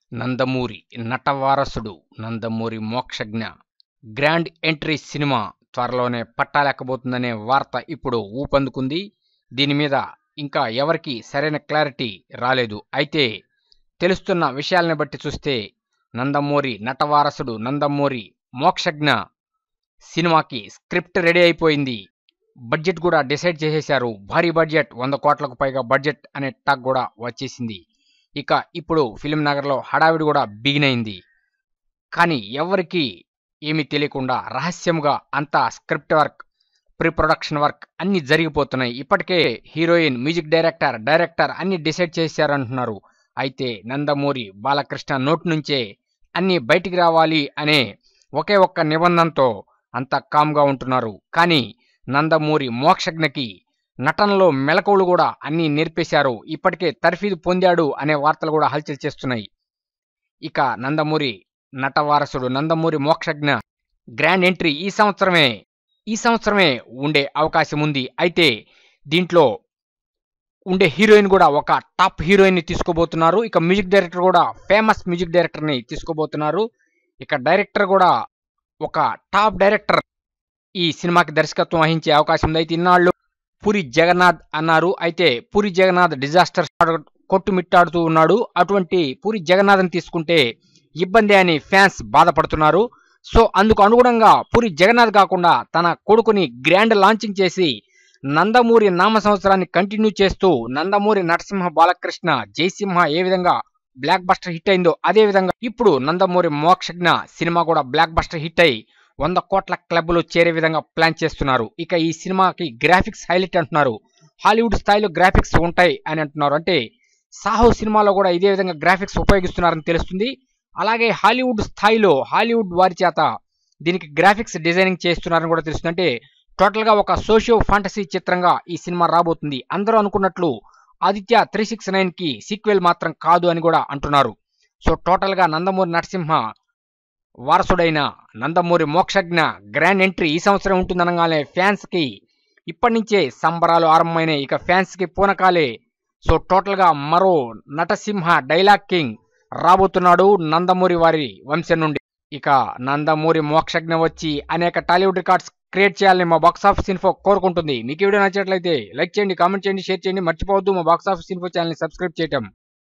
నందమూరి నటవారసుడు Nandamuri Mokshagna grand entry cinema త్వరలోనే పట్టాలెక్కబోతుందనే వార్త ఇప్పుడు ఊపందుకుంది దీని మీద ఇంకా ఎవరికీ సరైన క్లారిటీ రాలేదు అయితే తెలుస్తున్న విషయాలను బట్టి చూస్తే నందమూరి నటవారసుడు నందమూరి మోక్షజ్ఞ సినిమాకి స్క్రిప్ట్ రెడీ అయిపోయింది బడ్జెట్ కూడా డిసైడ్ చేసేశారు భారీ బడ్జెట్ వంద కోట్లకు పైగా బడ్జెట్ అనే టాక్ కూడా వచ్చేసింది ఇక ఇప్పుడు ఫిలిం నగర్లో హడావిడి కూడా బిగిన్ అయింది కానీ ఎవరికి ఏమీ తెలియకుండా రహస్యంగా అంతా script work pre production work అన్ని జరిగిపోతున్నాయి ఇప్పటికే హీరోయిన్ మ్యూజిక్ డైరెక్టర్ డైరెక్టర్ అన్ని డిసైడ్ చేశారంటున్నారు అయితే నందమూరి బాలకృష్ణ నోటి నుంచే అన్ని బయటికి రావాలి అనే ఒకే ఒక్క నిబంధనతో అంత కామ్గా ఉంటున్నారు కానీ నందమూరి మోక్షజ్ఞకి నటనలో మెలకువలు కూడా అన్ని నేర్పేశారు ఇప్పటికే తర్ఫీదు పొందాడు అనే వార్తలు కూడా హల్చల్ చేస్తున్నాయి ఇక నందమూరి నటవారసుడు నందమూరి మోక్షజ్ఞ గ్రాండ్ ఎంట్రీ ఈ సంవత్సరమే ఈ సంవత్సరమే ఉండే అవకాశం ఉంది అయితే దీంట్లో ఉండే హీరోయిన్ కూడా ఒక టాప్ హీరోయిన్ ని తీసుకోబోతున్నారు ఇక మ్యూజిక్ డైరెక్టర్ కూడా ఫేమస్ మ్యూజిక్ డైరెక్టర్ ని తీసుకోబోతున్నారు ఇక డైరెక్టర్ కూడా ఒక టాప్ డైరెక్టర్ ఈ సినిమాకి దర్శకత్వం వహించే అవకాశం ఉంది అయితే ఇన్నాళ్ళు పూరి జగన్నాథ్ అన్నారు అయితే పూరి జగన్నాథ్ డిజాస్టర్ కొట్టుమిట్టాడుతూ ఉన్నాడు అటువంటి పూరి జగన్నాథ్ని తీసుకుంటే ఇబ్బంది అని ఫ్యాన్స్ బాధపడుతున్నారు సో అందుకు అనుగుణంగా పూరి జగన్నాథ్ కాకుండా తన కొడుకుని గ్రాండ్ లాంచింగ్ చేసి నందమూరి నామ సంవత్సరాన్ని కంటిన్యూ చేస్తూ నందమూరి నరసింహ బాలకృష్ణ జయసింహ ఏ విధంగా బ్లాక్ బస్టర్ హిట్ అయిందో అదే విధంగా ఇప్పుడు నందమూరి మోక్షజ్ఞ సినిమా కూడా బ్లాక్ బస్టర్ హిట్ అయి వంద కోట్ల క్లబ్లు చేరే విధంగా ప్లాన్ చేస్తున్నారు ఇక ఈ సినిమాకి గ్రాఫిక్స్ హైలైట్ అంటున్నారు హాలీవుడ్ స్థాయిలో గ్రాఫిక్స్ ఉంటాయి అని అంటున్నారు అంటే సాహో సినిమాలో కూడా ఇదే విధంగా గ్రాఫిక్స్ ఉపయోగిస్తున్నారని తెలుస్తుంది అలాగే హాలీవుడ్ స్థాయిలో హాలీవుడ్ వారి చేత దీనికి గ్రాఫిక్స్ డిజైనింగ్ చేస్తున్నారని కూడా తెలుస్తుంది అంటే టోటల్ గా ఒక సోషియో ఫాంటసీ చిత్రంగా ఈ సినిమా రాబోతుంది అందరూ అనుకున్నట్లు ఆదిత్య త్రీ సిక్స్ నైన్ కి సీక్వెల్ మాత్రం కాదు అని కూడా అంటున్నారు సో టోటల్ గా నందమూరి నరసింహ వారసుడైన నందమూరి మోక్షజ్ఞ గ్రాండ్ ఎంట్రీ ఈ సంవత్సరం ఉంటుందనగానే ఫ్యాన్స్ కి ఇప్పటి నుంచే సంబరాలు ఆరంభమైనాయి ఇక ఫ్యాన్స్ కి పూనకాలే సో టోటల్ గా మరో నటసింహ డైలాగ్ కింగ్ రాబోతున్నాడు నందమూరి వారి వంశం నుండి ఇక నందమూరి మోక్షజ్ఞ వచ్చి అనేక టాలీవుడ్ రికార్డ్స్ క్రియేట్ చేయాలని మా బాక్స్ ఆఫీస్ ఇన్ఫో కోరుకుంటుంది మీకు ఈ వీడియో నచ్చినట్లయితే లైక్ చేయండి కామెంట్ చేయండి షేర్ చేయండి మర్చిపోవద్దు మా బాక్స్ ఆఫీస్ ఇన్ఫో ఛానల్ని సబ్స్క్రైబ్ చేయటం